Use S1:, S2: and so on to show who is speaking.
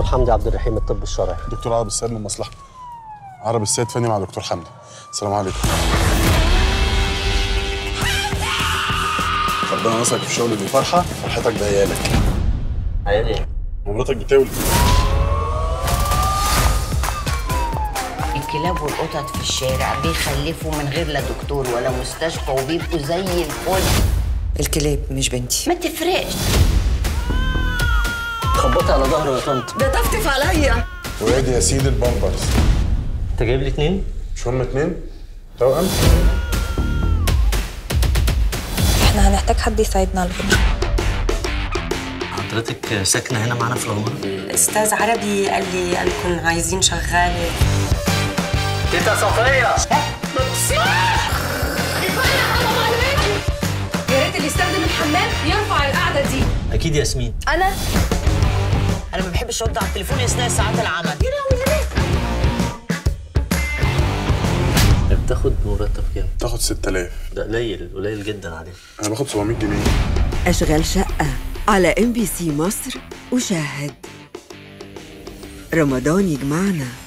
S1: دكتور حمدي عبد الرحيم الطب الشرعي
S2: دكتور عرب السيد من المصلحه عرب السيد فني مع دكتور حمدي السلام عليكم ربنا نصرك في الشغل دي فرحه فرحتك ده عيالك
S1: عيالي
S2: ومراتك بتولد
S3: الكلاب والقطط في الشارع بيخلفوا من غير لا دكتور ولا مستشفى وبيبقوا زي الفل
S4: الكلاب مش بنتي
S3: ما تفرقش
S1: خبطي على ظهري يا طنط
S4: ده طفطف عليا
S2: وادي يا سيدي البامبرز
S1: انت جايب لي اتنين
S2: مش هم اتنين توأم
S5: احنا هنحتاج حد يساعدنا لهم
S1: حضرتك ساكنه هنا معانا في العماره
S4: الاستاذ عربي قال لي قال لكم عايزين شغاله
S1: تيتا صفيه
S6: يا ريت اللي يستخدم الحمام يرفع القعده دي
S1: اكيد ياسمين
S5: انا
S3: انا ما بحبش ارد على التليفون اثناء ساعات العمل
S1: بتاخد مرتب كام
S2: تاخد 6000
S1: ده قليل قليل جدا عليك
S2: انا باخد 700 جنيه
S7: أشغال شقة على ام بي سي مصر وشاهد رمضان يجمعنا